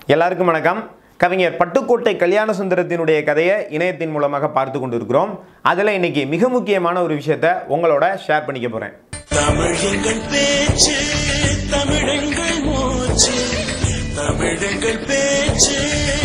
எல்லாருக்கும் வணக்கம் கவிஞர் பட்டுக்கோட்டை கல்யாண சுந்தரத்தினுடைய கதையை இணையத்தின் மூலமாக பார்த்து கொண்டிருக்கிறோம் அதில் இன்னைக்கு மிக முக்கியமான ஒரு விஷயத்த உங்களோட ஷேர் பண்ணிக்க போகிறேன் தமிழ் எங்கள் பேச்சு தமிழெங்கள் மூச்சு தமிழெங்கள் பேச்சு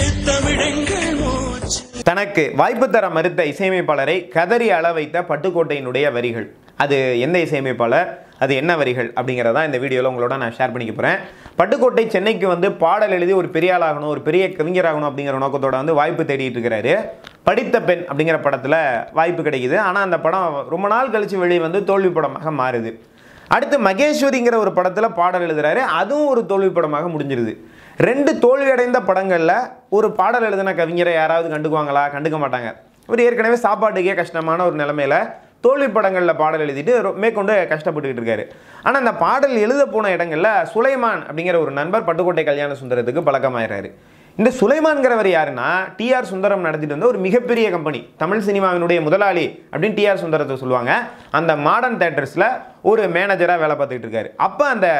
தமிழெங்கள் மூச்சு தனக்கு வாய்ப்பு தர மறுத்த இசையமைப்பாளரை கதறி அள வைத்த பட்டுக்கோட்டையினுடைய வரிகள் அது எந்த இசையமைப்பாளர் அது என்ன வரிகள் அப்படிங்கிறதா இந்த வீடியோவில் உங்களோட நான் ஷேர் பண்ணிக்க போகிறேன் பட்டுக்கோட்டை சென்னைக்கு வந்து பாடல் எழுதி ஒரு பெரிய ஆளாகணும் ஒரு பெரிய கவிஞராகணும் அப்படிங்கிற நோக்கத்தோட வந்து வாய்ப்பு தேடிட்டு இருக்கிறாரு படித்த பெண் அப்படிங்கிற படத்தில் வாய்ப்பு கிடைக்குது ஆனால் அந்த படம் ரொம்ப நாள் கழிச்சு வெளியே வந்து தோல்வி படமாக மாறுது அடுத்து மகேஸ்வரிங்கிற ஒரு படத்தில் பாடல் எழுதுறாரு அதுவும் ஒரு தோல்வி படமாக முடிஞ்சிருது ரெண்டு தோல்வியடைந்த படங்களில் ஒரு பாடல் எழுதின கவிஞரை யாராவது கண்டுக்குவாங்களா கண்டுக்க மாட்டாங்க இவர் ஏற்கனவே சாப்பாட்டுக்கே கஷ்டமான ஒரு நிலமையில தோல்வி படங்களில் பாடல் எழுதிட்டு ரொ- மேற்கொண்டு கஷ்டப்பட்டுக்கிட்டு இருக்காரு ஆனால் அந்த பாடல் எழுத போன இடங்களில் சுலைமான் அப்படிங்கிற ஒரு நண்பர் பட்டுக்கோட்டை கல்யாண சுந்தரத்துக்கு பழக்கமாயிறாரு இந்த சுலைமான்கிறவர் யாருன்னா டிஆர் சுந்தரம் நடத்திட்டு வந்த ஒரு மிகப்பெரிய கம்பெனி தமிழ் சினிமாவினுடைய முதலாளி அப்படின்னு டிஆர் சுந்தரத்தை சொல்லுவாங்க அந்த மாடர்ன் தேட்டர்ஸில் ஒரு மேனேஜராக வேலை பார்த்துக்கிட்டு இருக்காரு அப்போ அந்த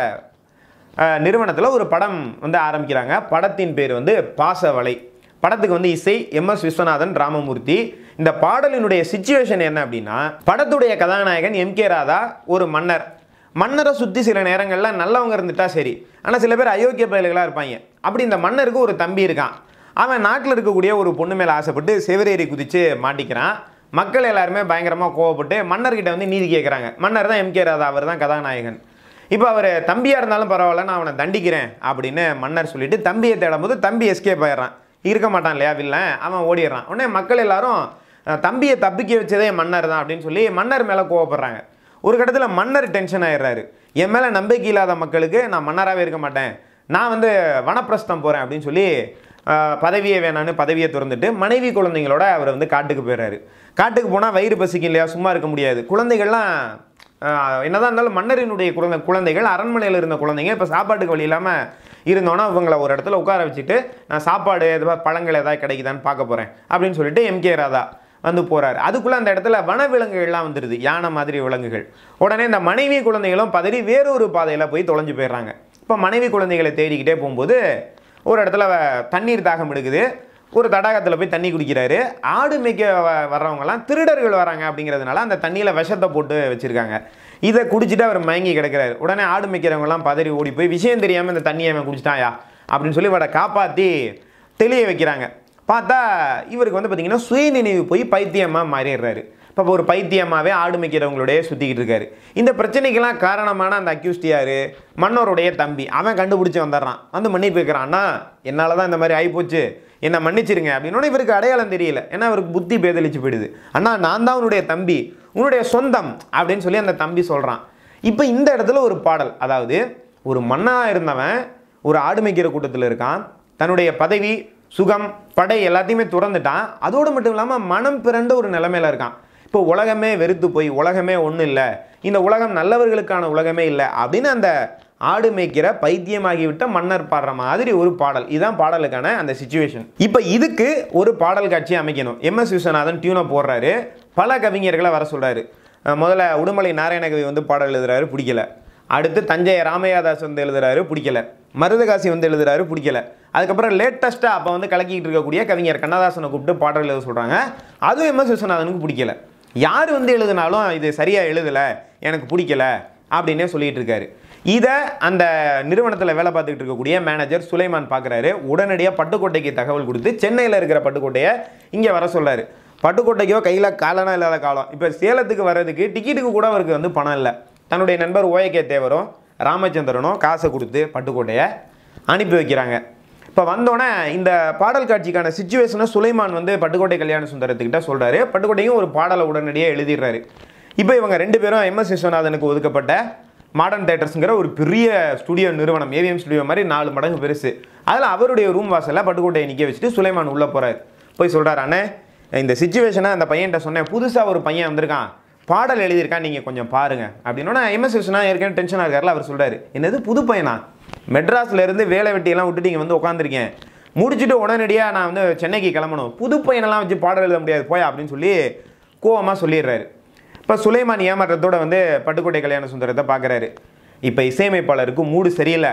நிறுவனத்தில் ஒரு படம் வந்து ஆரம்பிக்கிறாங்க படத்தின் பேர் வந்து பாசவலை படத்துக்கு வந்து இசை எம் எஸ் விஸ்வநாதன் ராமமூர்த்தி இந்த பாடலினுடைய சுச்சுவேஷன் என்ன அப்படின்னா படத்துடைய கதாநாயகன் எம் கே ராதா ஒரு மன்னர் மன்னரை சுற்றி சில நேரங்களில் நல்லவங்க இருந்துட்டா சரி ஆனால் சில பேர் அயோக்கிய பயல்களாக இருப்பாங்க அப்படி இந்த மன்னருக்கு ஒரு தம்பி இருக்கான் அவன் நாட்டில் இருக்கக்கூடிய ஒரு பொண்ணு மேலே ஆசைப்பட்டு செவரேறி குதித்து மாட்டிக்கிறான் மக்கள் எல்லாருமே பயங்கரமாக கோவப்பட்டு மன்னர்கிட்ட வந்து நீதி கேட்குறாங்க மன்னர் தான் எம் கே ராதா அவர் தான் கதாநாயகன் இப்போ அவர் தம்பியாக இருந்தாலும் பரவாயில்ல நான் அவனை தண்டிக்கிறேன் அப்படின்னு மன்னர் சொல்லிட்டு தம்பியை தேடும்போது தம்பி எஸ்கேப் ஆயிடுறான் இருக்க மாட்டான் இல்லையா வில்லன் அவன் ஓடிடுறான் உடனே மக்கள் எல்லாரும் அஹ், தம்பியை தப்பிக்க வச்சதே மன்னர் தான் அப்படின்னு சொல்லி மன்னர் மேலே கோவப்படுறாங்க ஒரு கட்டத்தில் மன்னர் டென்ஷன் ஆயிடுறாரு என் மேலே நம்பிக்கை இல்லாத மக்களுக்கு நான் மன்னராகவே இருக்க மாட்டேன் நான் வந்து வனப்பிரஸ்தம் போகிறேன் அப்படின்னு சொல்லி ஆஹ், பதவியே வேணான்னு பதவியை திறந்துட்டு மனைவி குழந்தைங்களோட அவர் வந்து காட்டுக்கு போயிடுறாரு காட்டுக்கு போனால் வயிறு பசிக்கும் இல்லையா சும்மா இருக்க முடியாது குழந்தைகள்லாம் ஆஹ், என்னதான் இருந்தாலும் மன்னரினுடைய குழந்தை குழந்தைகள் அரண்மனையில் இருந்த குழந்தைங்க இப்போ சாப்பாட்டுக்கு வழி இல்லாமல் இருந்தோன்னா இவங்கள ஒரு இடத்துல உட்கார வச்சுட்டு நான் சாப்பாடு எதாவது பழங்கள் ஏதாவது கிடைக்குதான்னு பார்க்க போகிறேன் அப்படின்னு சொல்லிட்டு எம்கே ராதா வந்து போறாரு அதுக்குள்ள அந்த இடத்துல வனவிலங்குகள்லாம் வந்துடுது யானை மாதிரி விலங்குகள் உடனே இந்த மனைவி குழந்தைகளும் பதறி வேறொரு பாதையில போய் தொலைஞ்சு போயிடுறாங்க இப்போ மனைவி குழந்தைகளை தேடிக்கிட்டே போகும்போது ஒரு இடத்துல வ- தண்ணீர் தாகம் எடுக்குது ஒரு தடாகத்தில் போய் தண்ணி குடிக்கிறாரு ஆடு மேய்க்க வ- வர்றவங்கலாம் திருடர்கள் வராங்க அப்படிங்கிறதுனால அந்த தண்ணியில் விஷத்தை போட்டு வச்சிருக்காங்க இதை குடிச்சிட்டு அவர் மயங்கி கிடக்கிறாரு உடனே ஆடு மேய்க்கிறவங்கலாம் பதறி ஓடி போய் விஷயம் தெரியாமல் இந்த தண்ணியை அவன் குடிச்சிட்டாயா அப்படின்னு சொல்லி இவரை காப்பாற்றி தெளிய வைக்கிறாங்க பார்த்தா இவருக்கு வந்து பார்த்தீங்கன்னா சுயநினைவு போய் பைத்தியமாக மாறிடுறாரு இப்போ ஒரு பைத்தியமாகவே ஆடு மேய்க்கிறவங்களோடய சுற்றிக்கிட்டு இருக்காரு இந்த பிரச்சனைக்கெல்லாம் காரணமான அந்த அக்யூஸ்ட் யாரு மன்னருடைய தம்பி அவன் கண்டுபிடிச்சி வந்துடுறான் வந்து மன்னிப்பு கேட்குறான் அண்ணா என்னால் தான் இந்த மாதிரி ஆகிப்போச்சு என்னை மன்னிச்சிருங்க அப்படின்னோட இவருக்கு அடையாளம் தெரியல ஏன்னா அவருக்கு புத்தி பேதலிச்சு போயிடுது அண்ணா நான் தான் உன்னுடைய தம்பி உன்னுடைய சொந்தம் அப்படின்னு சொல்லி அந்த தம்பி சொல்கிறான் இப்போ இந்த இடத்துல ஒரு பாடல் அதாவது ஒரு மன்னனாக இருந்தவன் ஒரு ஆடு மேய்க்கிற கூட்டத்தில் இருக்கான் தன்னுடைய பதவி சுகம் படை எல்லாத்தையுமே துறந்துட்டான் அதோடு மட்டும் இல்லாமல் மனம் பிறண்ட ஒரு நிலைமையில இருக்கான் இப்போ உலகமே வெறுத்து போய் உலகமே ஒன்றும் இல்லை இந்த உலகம் நல்லவர்களுக்கான உலகமே இல்லை அப்படின்னு அந்த ஆடு மேய்க்கிற பைத்தியமாகிவிட்ட மன்னர் பாடுற மாதிரி ஒரு பாடல் இதுதான் பாடலுக்கான அந்த சுச்சுவேஷன் இப்போ இதுக்கு ஒரு பாடல் காட்சி அமைக்கணும் எம் எஸ் விஸ்வநாதன் டியூனை போடுறாரு பல கவிஞர்களை வர சொல்றாரு அஹ் முதல்ல உடுமலை நாராயணகவி வந்து பாடல் எழுதுறாரு பிடிக்கல அடுத்து தஞ்சை ராமையாதாஸ் வந்து எழுதுறாரு பிடிக்கல மருதகாசி வந்து எழுதுறாரு பிடிக்கல அதுக்கப்புறம் லேட்டஸ்ட்டாக அப்போ வந்து கலக்கிட்டு இருக்கக்கூடிய கவிஞர் கண்ணதாசனை கூப்பிட்டு பாடல் எழுத சொல்கிறாங்க அதுவும் எம் எஸ் விஸ்வநாதனுக்கு பிடிக்கல யார் வந்து எழுதினாலும் இது சரியாக எழுதலை எனக்கு பிடிக்கல அப்படின்னே சொல்லிட்டு இருக்காரு இதை அந்த நிறுவனத்தில் வேலை பார்த்துக்கிட்டு இருக்கக்கூடிய மேனேஜர் சுலைமான் பார்க்குறாரு உடனடியாக பட்டுக்கோட்டைக்கு தகவல் கொடுத்து சென்னையில் இருக்கிற பட்டுக்கோட்டையை இங்கே வர சொல்றாரு பட்டுக்கோட்டைக்கோ கையில் காலனா இல்லாத காலம் இப்போ சேலத்துக்கு வர்றதுக்கு டிக்கெட்டுக்கு கூட அவருக்கு வந்து பணம் இல்லை தன்னுடைய நண்பர் ஓஏகே தேவரும் ராமச்சந்திரனும் காசை கொடுத்து பட்டுக்கோட்டையை அனுப்பி வைக்கிறாங்க இப்போ வந்தோடனே இந்த பாடல் காட்சிக்கான சுச்சுவேஷனை சுலைமான் வந்து பட்டுக்கோட்டை கல்யாண சுந்தரத்துக்கிட்ட சொல்கிறாரு பட்டுக்கோட்டையும் ஒரு பாடலை உடனடியாக எழுதிடுறாரு இப்போ இவங்க ரெண்டு பேரும் எம்எஸ் விஸ்வநாதனுக்கு ஒதுக்கப்பட்ட மாடர்ன் தேட்டர்ஸுங்கிற ஒரு பெரிய ஸ்டுடியோ நிறுவனம் ஏவிஎம் ஸ்டுடியோ மாதிரி நாலு மடங்கு பெருசு அதில் அவருடைய ரூம் வாசலில் பட்டுக்கோட்டையை நிற்க வச்சுட்டு சுலைமான் உள்ளே போகிறார் போய் சொல்கிறார் அண்ணே இந்த சுச்சுவேஷனை அந்த பையன்கிட்ட சொன்னேன் புதுசாக ஒரு பையன் வந்திருக்கான் பாடல் எழுதியிருக்கான் நீங்கள் கொஞ்சம் பாருங்க அப்படின்னா எம்எஸ் விஸ்வநாதன் ஏற்கனவே டென்ஷனாக இருக்கார்ல அவர் சொல்கிறாரு என்னது புது பையனா மெட்ராஸ்ல இருந்து வேலை வெட்டியெல்லாம் விட்டுட்டு இங்கே வந்து உட்காந்துருக்கேன் முடிச்சுட்டு உடனடியாக நான் வந்து சென்னைக்கு கிளம்பணும் புது பையனெல்லாம் வச்சு பாடல் எழுத முடியாது போயா அப்படின்னு சொல்லி கோவமாக சொல்லிடுறாரு இப்போ சுலைமான் ஏமாற்றத்தோட வந்து பட்டுக்கோட்டை கல்யாண சுந்தரத்தை பார்க்குறாரு இப்போ இசையமைப்பாளருக்கு மூடு சரியில்லை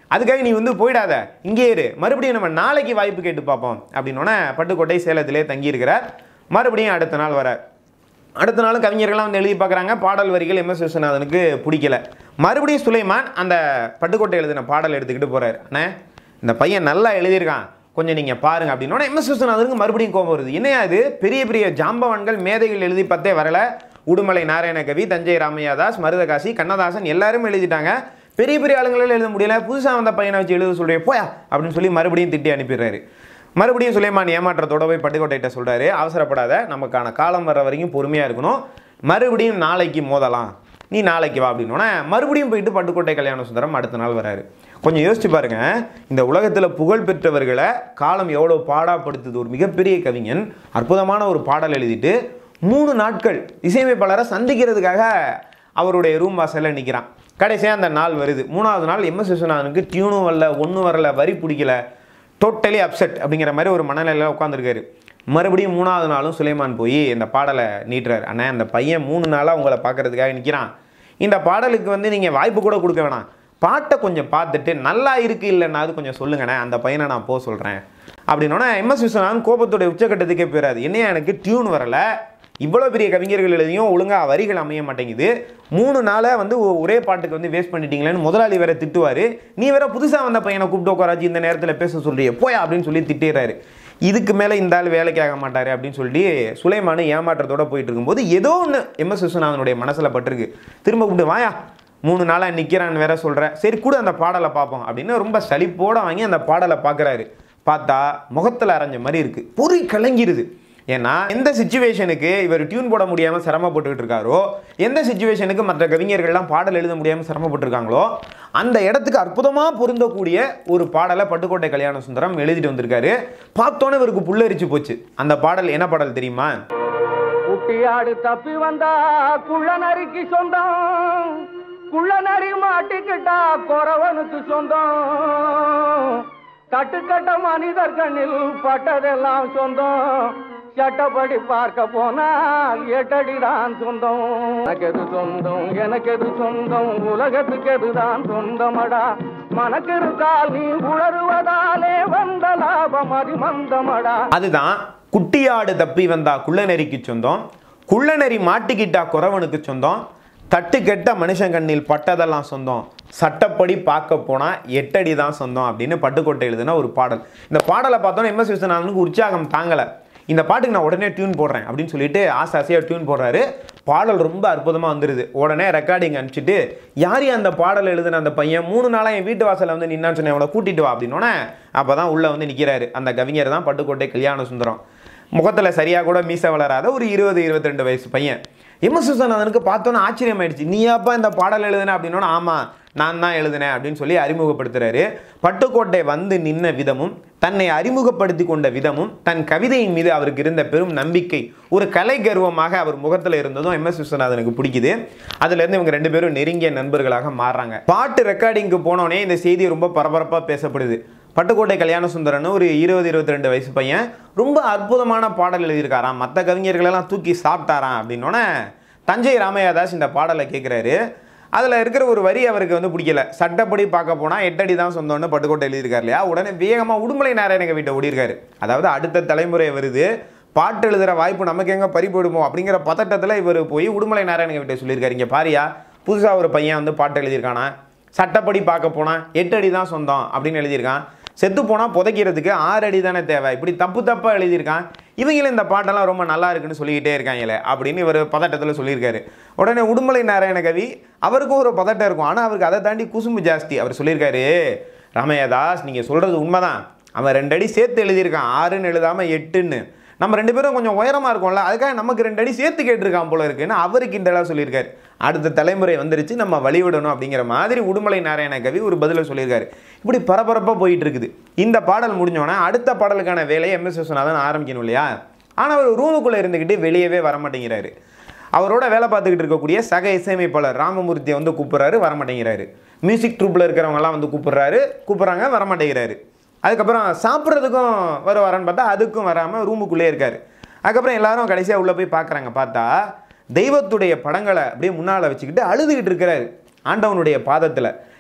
அதுக்காக நீ வந்து போயிடாத இங்கே இரு மறுபடியும் நம்ம நாளைக்கு வாய்ப்பு கேட்டு பார்ப்போம் அப்படின்னோடனே பட்டுக்கோட்டை சேலத்திலே தங்கியிருக்கிறார் மறுபடியும் அடுத்த நாள் வரார் அடுத்த நாள் கவிஞர்கள்லாம் வந்து எழுதி பார்க்குறாங்க பாடல் வரிகள் எம் எஸ் விஸ்வநாதனுக்கு பிடிக்கல மறுபடியும் சுலைமான் அந்த பட்டுக்கோட்டை எழுதின பாடல் எடுத்துக்கிட்டு போறாரு அண்ணே இந்த பையன் நல்லா எழுதியிருக்கான் கொஞ்சம் நீங்கள் பாருங்க அப்படின்னோட எம் எஸ் விஸ்வநாதனுக்கு மறுபடியும் கோபம் வருது என்னையா இது பெரிய பெரிய ஜாம்பவான்கள் மேதைகள் எழுதி பத்தே வரல உடுமலை நாராயண கவி தஞ்சை ராமையாதாஸ் மருதகாசி கண்ணதாசன் எல்லாரும் எழுதிட்டாங்க பெரிய பெரிய ஆளுங்களால எழுத முடியல புதுசாக வந்த பையனை வச்சு எழுத சொல்கிறேன் போயா அப்படின்னு சொல்லி மறுபடியும் திட்டி அனுப்பிடுறாரு மறுபடியும் சுலைமான் ஏமாற்றத்தோட போய் பட்டுக்கோட்டைகிட்ட சொல்றாரு அவசரப்படாத நமக்கான காலம் வர்ற வரைக்கும் பொறுமையாக இருக்கணும் மறுபடியும் நாளைக்கு மோதலாம் நீ நாளைக்கு வா அப்படின்னோடனே மறுபடியும் போயிட்டு பட்டுக்கோட்டை கல்யாண சுந்தரம் அடுத்த நாள் வராரு கொஞ்சம் யோசிச்சு பாருங்க இந்த உலகத்தில் புகழ் பெற்றவர்களை காலம் எவ்வளோ பாடாப்படுத்துது ஒரு மிகப்பெரிய கவிஞன் அற்புதமான ஒரு பாடல் எழுதிட்டு மூணு நாட்கள் இசையமைப்பாளரை சந்திக்கிறதுக்காக அவருடைய ரூம் வாசலில் நிற்கிறான் கடைசியாக அந்த நாள் வருது மூணாவது நாள் எம்எஸ் விஸ்வநாதனுக்கு டியூனும் வரல ஒன்றும் வரல வரி பிடிக்கல டோட்டலி அப்செட் அப்படிங்கிற மாதிரி ஒரு மனநிலையில் உட்காந்துருக்காரு மறுபடியும் மூணாவது நாளும் சுலைமான் போய் இந்த பாடலை நீட்டுறாரு அண்ணா அந்த பையன் மூணு நாளாக உங்களை பார்க்கறதுக்காக நிற்கிறான் இந்த பாடலுக்கு வந்து நீங்கள் வாய்ப்பு கூட கொடுக்க வேணாம் பாட்டை கொஞ்சம் பார்த்துட்டு நல்லா இருக்கு இல்லைன்னா அது கொஞ்சம் சொல்லுங்கண்ணே அந்த பையனை நான் போக சொல்கிறேன் அப்படின்னோடனே எம்எஸ் விஸ்வநாதன் கோபத்தோட உச்சக்கட்டத்துக்கே போயிடாது என்னையா எனக்கு டியூன் வரல இவ்வளோ பெரிய கவிஞர்கள் எழுதியும் ஒழுங்காக வரிகள் அமைய மாட்டேங்குது மூணு நாளாக வந்து ஒ- ஒரே பாட்டுக்கு வந்து வேஸ்ட் பண்ணிட்டீங்களேன்னு முதலாளி வேற திட்டுவார் நீ வேற புதுசாக வந்த பையனை கூப்பிட்டு உட்காராச்சு இந்த நேரத்தில் பேச சொல்றியே போயா அப்படின்னு சொல்லி திட்டிடுறாரு இதுக்கு மேலே இந்த ஆள் வேலைக்கு ஆக மாட்டார் அப்படின்னு சொல்லி சுலைமானு ஏமாற்றத்தோட போயிட்டு இருக்கும்போது ஏதோ ஒன்று எம்எஸ் விஸ்வநாதனுடைய மனசில் பட்டிருக்கு திரும்ப கூப்பிட்டு வாயா மூணு நாளாக நிற்கிறான்னு வேற சொல்கிற சரி கூட அந்த பாடலை பார்ப்போம் அப்படின்னு ரொம்ப சலிப்போட வாங்கி அந்த பாடலை பார்க்குறாரு பார்த்தா முகத்தில் அரைஞ்ச மாதிரி இருக்கு பொறி கலங்கிருது ஏன்னா எந்த சுச்சுவேஷனுக்கு இவர் டியூன் போட முடியாமல் சிரமப்பட்டுக்கிட்டு இருக்காரோ எந்த சுச்சுவேஷனுக்கு மற்ற கவிஞர்கள்லாம் பாடல் எழுத முடியாமல் சிரமப்பட்டிருக்காங்களோ அந்த இடத்துக்கு அற்புதமாக பொருந்தக்கூடிய ஒரு பாடலை பட்டுக்கோட்டை கல்யாண சுந்தரம் எழுதிட்டு வந்திருக்காரு பார்த்தோன்னே இவருக்கு புல்லரிச்சு போச்சு அந்த பாடல் என்ன பாடல் தெரியுமா குட்டியாடு தப்பி வந்தா குள்ள நரிக்கு சொந்தம் குள்ள நரி மாட்டிக்கிட்டா குறவனுக்கு சொந்தம் கட்டுக்கட்ட மனிதர் கண்ணில் பட்டதெல்லாம் சொந்தம் சட்டப்படி பார்க்க போனா எட்டடிதான் சொந்தம் எனக்கு எது சொந்தம் எனக்கு எது சொந்தம் உலகத்துக்கு எதுதான் சொந்தமடா மனக்கு இருக்கால் நீ உணருவதாலே வந்த லாபம் அதிமந்தமடா அதுதான் குட்டியாடு தப்பி வந்தா குள்ளநெறிக்கு சொந்தம் குள்ளநெறி மாட்டிக்கிட்டா குறவனுக்கு சொந்தம் தட்டு கெட்ட மனுஷன் கண்ணில் பட்டதெல்லாம் சொந்தம் சட்டப்படி பார்க்க போனால் எட்டடி தான் சொந்தம் அப்படின்னு பட்டுக்கோட்டை எழுதின ஒரு பாடல் இந்த பாடலை பார்த்தோன்னே எம்எஸ் விஸ்வநாதனுக்கு உற்சாகம் தாங்கலை இந்த பாட்டுக்கு நான் உடனே டியூன் போடுறேன் அப்படின்னு சொல்லிட்டு ஆசை ஆசையாக டியூன் போடுறாரு பாடல் ரொம்ப அற்புதமாக வந்துருது உடனே ரெக்கார்டிங் அனுப்பிச்சிட்டு யார் அந்த பாடல் எழுதின அந்த பையன் மூணு நாளாக என் வீட்டு வாசலில் வந்து நின்னான்னு சொன்னேன் அவளை கூட்டிட்டு வா அப்படின்னோடனே அப்போ தான் உள்ளே வந்து நிற்கிறாரு அந்த கவிஞர் தான் பட்டுக்கோட்டை கல்யாண சுந்தரம் முகத்தில் சரியாக கூட மீச வளராத ஒரு இருபது இருபத்தி ரெண்டு வயசு பையன் எம்எஸ் விஸ்வநாதனுக்கு பார்த்தோன்னே ஆச்சரியமாயிடுச்சு நீயாப்பா இந்த பாடல் எழுதுன அப்படின்னோட ஆமாம் நான் தான் எழுதினேன் அப்படின்னு சொல்லி அறிமுகப்படுத்துறாரு பட்டுக்கோட்டை வந்து நின்ன விதமும் தன்னை அறிமுகப்படுத்தி கொண்ட விதமும் தன் கவிதையின் மீது அவருக்கு இருந்த பெரும் நம்பிக்கை ஒரு கலை கர்வமாக அவர் முகத்தில் இருந்ததும் எம்எஸ் விஸ்வநாதனுக்கு பிடிக்குது அதுலேருந்து இவங்க ரெண்டு பேரும் நெருங்கிய நண்பர்களாக மாறுறாங்க பாட்டு ரெக்கார்டிங்க்கு போனோடனே இந்த செய்தி ரொம்ப பரபரப்பாக பேசப்படுது பட்டுக்கோட்டை கல்யாண சுந்தரன் ஒரு இருபது இருபத்தி ரெண்டு வயசு பையன் ரொம்ப அற்புதமான பாடல் எழுதியிருக்காராம் மற்ற கவிஞர்களெல்லாம் தூக்கி சாப்பிட்டாராம் அப்படின்னோடனே தஞ்சை ராமையாதாஸ் இந்த பாடலை கேட்குறாரு அதில் இருக்கிற ஒரு வரி அவருக்கு வந்து பிடிக்கல சட்டப்படி பார்க்க போனால் எட்டடி தான் சொந்தம்னு பட்டுக்கோட்டை எழுதியிருக்காரு இல்லையா உடனே வேகமாக உடுமலை நாராயணங்க வீட்டை ஓடிருக்காரு அதாவது அடுத்த தலைமுறை வருது பாட்டு எழுதுகிற வாய்ப்பு நமக்கு எங்கே பறி போயிடுமோ அப்படிங்கிற பதட்டத்தில் இவர் போய் உடுமலை நாராயணங்க வீட்டை சொல்லியிருக்காரு இங்கே பாரியா புதுசாக ஒரு பையன் வந்து பாட்டு எழுதியிருக்கானா சட்டப்படி பார்க்க போனால் எட்டு அடி தான் சொந்தம் அப்படின்னு எழுதியிருக்கான் செத்து போனால் புதைக்கிறதுக்கு ஆறு அடி தானே தேவை இப்படி தப்பு தப்பாக எழுதியிருக்கான் இவங்களும் இந்த பாட்டெல்லாம் ரொம்ப நல்லா இருக்குன்னு சொல்லிக்கிட்டே இருக்காங்களே அப்படின்னு இவர் பதட்டத்தில் சொல்லியிருக்காரு உடனே உடுமலை நாராயண கவி அவருக்கும் ஒரு பதட்டம் இருக்கும் ஆனால் அவருக்கு அதை தாண்டி குசும்பு ஜாஸ்தி அவர் சொல்லியிருக்காரு ராமையாதாஸ் நீங்கள் சொல்கிறது உண்மைதான் அவன் ரெண்டு அடி சேர்த்து எழுதியிருக்கான் ஆறுன்னு எழுதாமல் எட்டுன்னு நம்ம ரெண்டு பேரும் கொஞ்சம் உயரமாக இருக்கோம்ல அதுக்காக நமக்கு ரெண்டு அடி சேர்த்து கேட்டிருக்கான் போல இருக்குன்னு அவருக்கு இந்த சொல்லியிருக்காரு அடுத்த தலைமுறை வந்துருச்சு நம்ம வழிவிடணும் அப்படிங்கிற மாதிரி உடுமலை நாராயண கவி ஒரு பதிலை சொல்லியிருக்காரு இப்படி பரபரப்பாக போயிட்டு இருக்குது இந்த பாடல் முடிஞ்சோடனே அடுத்த பாடலுக்கான வேலையை எம்எஸ் விஸ்வநாதன் ஆரம்பிக்கணும் இல்லையா ஆனால் அவர் ரூமுக்குள்ளே இருந்துக்கிட்டு வெளியவே வர மாட்டேங்கிறாரு அவரோட வேலை பார்த்துக்கிட்டு இருக்கக்கூடிய சக இசையமைப்பாளர் ராமமூர்த்தியை வந்து கூப்பிட்றாரு வரமாட்டேங்கிறாரு மியூசிக் ட்ரூப்பில் இருக்கிறவங்கலாம் வந்து கூப்பிட்றாரு கூப்பிட்றாங்க வரமாட்டேங்கிறாரு அதுக்கப்புறம் சாப்பிட்றதுக்கும் வருவாரான்னு பார்த்தா அதுக்கும் வராமல் ரூமுக்குள்ளே இருக்கார் அதுக்கப்புறம் எல்லாரும் கடைசியாக உள்ளே போய் பார்க்குறாங்க பார்த்தா தெய்வத்துடைய படங்களை அப்படியே முன்னால் வச்சுக்கிட்டு அழுதுகிட்டு இருக்கிறாரு ஆண்டவனுடைய பாதத்தில்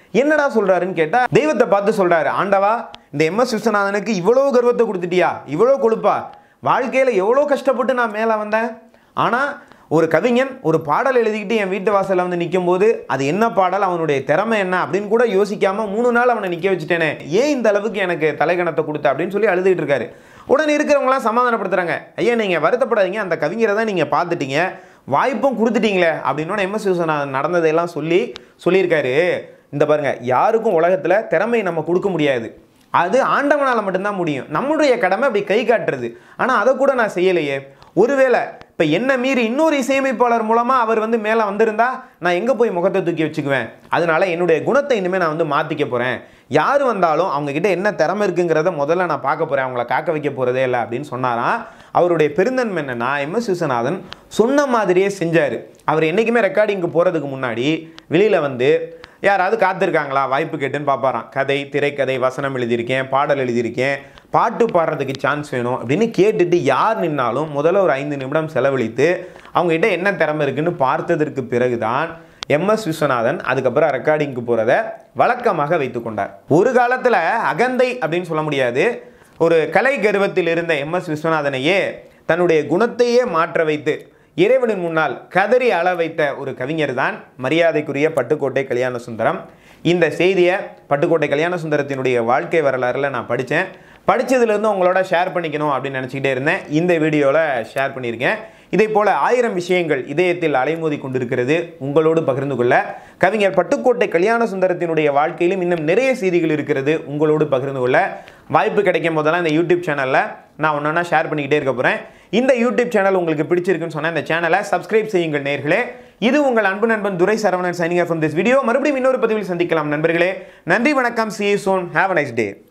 என்னடா சொல்றாருன்னு கேட்டா தெய்வத்தை பார்த்து சொல்றாரு ஆண்டவா இந்த எம்எஸ் விஸ்வநாதனுக்கு இவ்வளோ கர்வத்தை கொடுத்துட்டியா இவ்வளோ கொழுப்பா வாழ்க்கையில் எவ்வளோ கஷ்டப்பட்டு நான் மேலே வந்தேன் ஆனால் ஒரு கவிஞன் ஒரு பாடல் எழுதிக்கிட்டு என் வீட்டு வாசலில் வந்து நிற்கும் போது அது என்ன பாடல் அவனுடைய திறமை என்ன அப்படின்னு கூட யோசிக்காம மூணு நாள் அவனை நிற்க வச்சுட்டேனே ஏன் இந்த அளவுக்கு எனக்கு தலைகணத்தை கொடுத்த அப்படின்னு சொல்லி அழுதுகிட்டு இருக்காரு உடனே இருக்கிறவங்களாம் சமாதானப்படுத்துறாங்க ஐயா நீங்கள் வருத்தப்படாதீங்க அந்த கவிஞரை தான் நீங்கள் பார்த்துட்டீங்க வாய்ப்பும் கொடுத்துட்டீங்களே அப்படின்னு எம்எஸ் விஸ்வநாதன் நடந்ததையெல்லாம் சொல்லி சொல்லியிருக்காரு இந்த பாருங்க யாருக்கும் உலகத்தில் திறமை நம்ம கொடுக்க முடியாது அது ஆண்டவனால் மட்டும்தான் முடியும் நம்முடைய கடமை அப்படி கை காட்டுறது ஆனால் அதை கூட நான் செய்யலையே ஒருவேளை இப்போ என்ன மீறி இன்னொரு இசையமைப்பாளர் மூலமாக அவர் வந்து மேலே வந்திருந்தா நான் எங்கே போய் முகத்தை தூக்கி வச்சுக்குவேன் அதனால என்னுடைய குணத்தை இனிமேல் நான் வந்து மாற்றிக்க போகிறேன் யார் வந்தாலும் அவங்க கிட்ட என்ன திறமை இருக்குங்கிறத முதல்ல நான் பார்க்க போகிறேன் அவங்கள காக்க வைக்க போகிறதே இல்லை அப்படின்னு சொன்னாராம் அவருடைய பெருந்தன்மை என்னன்னா எம்எஸ் விஸ்வநாதன் சொன்ன மாதிரியே செஞ்சார் அவர் என்றைக்குமே ரெக்கார்டிங்க்கு போகிறதுக்கு முன்னாடி வெளியில் வந்து யாராவது காத்திருக்காங்களா வாய்ப்பு கேட்டுன்னு பார்ப்பாராம் கதை திரைக்கதை வசனம் எழுதியிருக்கேன் பாடல் எழுதியிருக்கேன் பாட்டு பாடுறதுக்கு சான்ஸ் வேணும் அப்படின்னு கேட்டுட்டு யார் நின்னாலும் முதல்ல ஒரு ஐந்து நிமிடம் செலவழித்து அவங்ககிட்ட என்ன திறமை இருக்குன்னு பார்த்ததற்கு பிறகுதான் எம்எஸ் விஸ்வநாதன் அதுக்கப்புறம் ரெக்கார்டிங்க்கு போகிறத வழக்கமாக வைத்துக்கொண்டார் ஒரு காலத்தில் அகந்தை அப்படின்னு சொல்ல முடியாது ஒரு கலை கர்வத்தில் இருந்த எம்எஸ் விஸ்வநாதனையே தன்னுடைய குணத்தையே மாற்ற வைத்து இறைவனின் முன்னால் கதறி அள வைத்த ஒரு கவிஞர் தான் மரியாதைக்குரிய பட்டுக்கோட்டை கல்யாண சுந்தரம் இந்த செய்தியை பட்டுக்கோட்டை கல்யாண சுந்தரத்தினுடைய வாழ்க்கை வரலாறுல நான் படித்தேன் படித்ததுலேருந்து உங்களோட ஷேர் பண்ணிக்கணும் அப்படின்னு நினச்சிக்கிட்டே இருந்தேன் இந்த வீடியோவில் ஷேர் பண்ணியிருக்கேன் இதே போல ஆயிரம் விஷயங்கள் இதயத்தில் அலைமோதி கொண்டிருக்கிறது உங்களோடு பகிர்ந்து கொள்ள கவிஞர் பட்டுக்கோட்டை கல்யாண சுந்தரத்தினுடைய வாழ்க்கையிலும் இன்னும் நிறைய செய்திகள் இருக்கிறது உங்களோடு பகிர்ந்து கொள்ள வாய்ப்பு கிடைக்கும் போதெல்லாம் இந்த யூடியூப் சேனலில் நான் ஒன்றா ஷேர் பண்ணிக்கிட்டே இருக்க போகிறேன் இந்த யூடியூப் சேனல் உங்களுக்கு பிடிச்சிருக்குன்னு சொன்னால் இந்த சேனலை சப்ஸ்கிரைப் செய்யுங்கள் நேர்களே இது உங்கள் அன்பு நண்பன் Durai Saravanan signing from this video மறுபடியும் இன்னொரு பதிவில் சந்திக்கலாம் நண்பர்களே நன்றி வணக்கம் see soon have a nice day